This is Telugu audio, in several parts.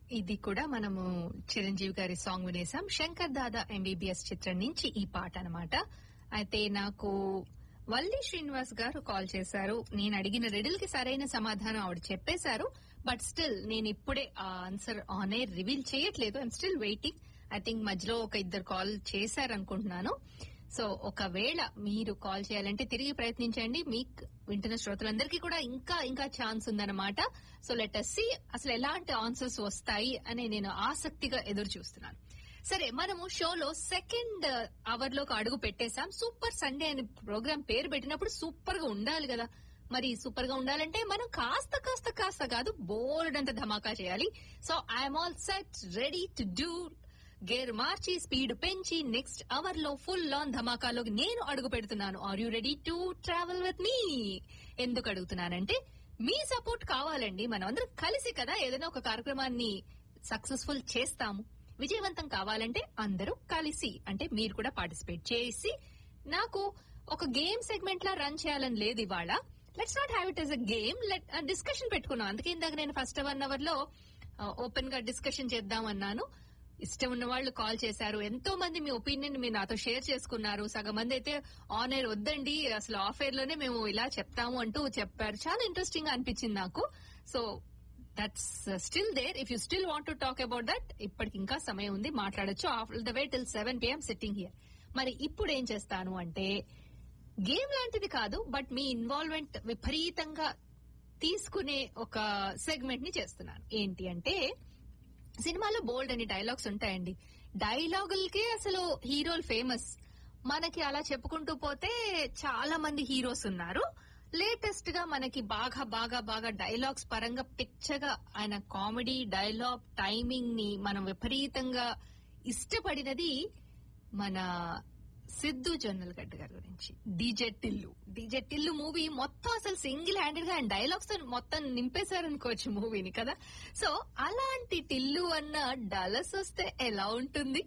ఇది కూడా మనము చిరంజీవి గారి సాంగ్ వినేసాం శంకర్ దాదా ఎంబీబీఎస్ చిత్రం నుంచి ఈ పాట అన్నమాట అయితే నాకు వల్లి శ్రీనివాస్ గారు కాల్ చేశారు నేను అడిగిన రిడిల్ కి సరైన సమాధానం ఆవిడ చెప్పేశారు బట్ స్టిల్ నేను ఇప్పుడే ఆ ఆన్సర్ ఆన్ ఎయిర్ రివీల్ చేయట్లేదు I'm still waiting I think మధ్యలో ఒక ఇద్దరు కాల్ చేశారనుకుంటున్నాను సో ఒకవేళ మీరు కాల్ చేయాలంటే తిరిగి ప్రయత్నించండి మీకు వింటున్న శ్రోతలందరికీ కూడా ఇంకా ఇంకా ఛాన్స్ ఉందన్నమాట సో లెట్ అస్ సి అసలు ఎలాంటి ఆన్సర్స్ వస్తాయి అని నేను ఆసక్తిగా ఎదురు చూస్తున్నాను సరే మనము షోలో సెకండ్ అవర్ లోకి అడుగు పెట్టేశాం సూపర్ సండే అని ప్రోగ్రామ్ పేరు పెట్టినప్పుడు సూపర్ గా ఉండాలి కదా మరి సూపర్ గా ఉండాలంటే మనం కాస్త కాస్త కాస్త కాదు బోర్డ్ అంత ధమాకా చేయాలి so I'm all set ready to do gear మార్చి స్పీడ్ పెంచి నెక్స్ట్ అవర్ లో ఫుల్ లాన్ ధమాకాలోకి నేను అడుగు పెడుతున్నాను are you ready to travel with మీ ఎందుకు అడుగుతున్నానంటే మీ సపోర్ట్ కావాలండి మనం అందరం కలిసి కదా ఏదైనా ఒక కార్యక్రమాన్ని సక్సెస్ఫుల్ చేస్తాము విజయవంతం కావాలంటే అందరూ కలిసి అంటే మీరు కూడా పార్టిసిపేట్ చేసి నాకు ఒక గేమ్ సెగ్మెంట్ లా రన్ చేయాలని లేదు ఇవాళ let's not have it as a game let discussion పెట్టుకున్నాం అందుకే ఇందాక నేను ఫస్ట్ వన్ అవర్ లో ఓపెన్ గా డిస్కషన్ చేద్దాం అన్నాను ఇష్టం ఉన్న వాళ్ళు కాల్ చేశారు ఎంతో మంది మీ ఒపీనియన్ మీరు నాతో షేర్ చేసుకున్నారు సగం మంది అయితే ఆన్ ఎయిర్ వద్దండి అసలు ఆఫ్ ఎయిర్ లోనే మేము ఇలా చెప్తాము అంటూ చెప్పారు చాలా ఇంట్రెస్టింగ్ గా అనిపించింది నాకు so that's still there if you still want to talk about that ఇప్పటికి ఇంకా సమయం ఉంది మాట్లాడొచ్చు after the way till seven PM sitting here మరి ఇప్పుడు ఏం చేస్తాను అంటే గేమ్ లాంటిది కాదు బట్ మీ ఇన్వాల్వ్మెంట్ విపరీతంగా తీసుకునే ఒక సెగ్మెంట్ ని చేస్తున్నాను ఏంటి అంటే సినిమాలో బోల్డ్ అని డైలాగ్స్ ఉంటాయండి డైలాగులకే అసలు హీరోలు ఫేమస్ మనకి అలా చెప్పుకుంటూ పోతే చాలా మంది హీరోస్ ఉన్నారు లేటెస్ట్ గా మనకి బాగా బాగా బాగా డైలాగ్స్ పరంగా పిచ్చగా ఆయన కామెడీ డైలాగ్ టైమింగ్ ని మనం విపరీతంగా ఇష్టపడినది మన సిద్ధు జొన్నలగడ్డ గారి గురించి DJ Tillu DJ Tillu movie మొత్తం అసలు సింగిల్ హ్యాండెడ్ గా ఆయన డైలాగ్స్ మొత్తం నింపేశారనుకోవచ్చు మూవీని కదా సో అలాంటి టిల్లు అన్న డలస్ వస్తే ఎలా ఉంటుంది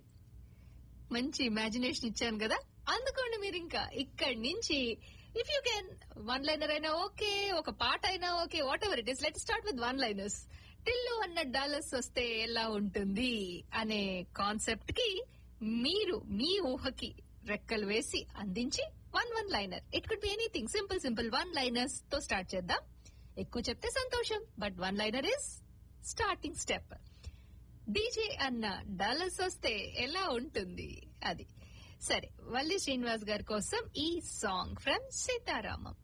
మంచి ఇమాజినేషన్ ఇచ్చాను కదా అందుకోండి మీరు ఇంకా ఇక్కడి నుంచి if you can one liner అయినా ఓకే ఒక పాట అయినా okay whatever it is let start with one liners Tillu అన్న డాలర్స్ వస్తే ఎలా ఉంటుంది అనే కాన్సెప్ట్ కి మీరు మీ ఊహకి రెక్కలు వేసి అందించి one one liner it could be anything simple simple one liners తో స్టార్ట్ చేద్దాం ఎక్కువ చెప్తే సంతోషం but one liner is starting step DJ అన్న డాలర్స్ వస్తే ఎలా ఉంటుంది అది సరే వల్లి శ్రీనివాస్ గారి కోసం ఈ సాంగ్ ఫ్రమ్ సీతారామం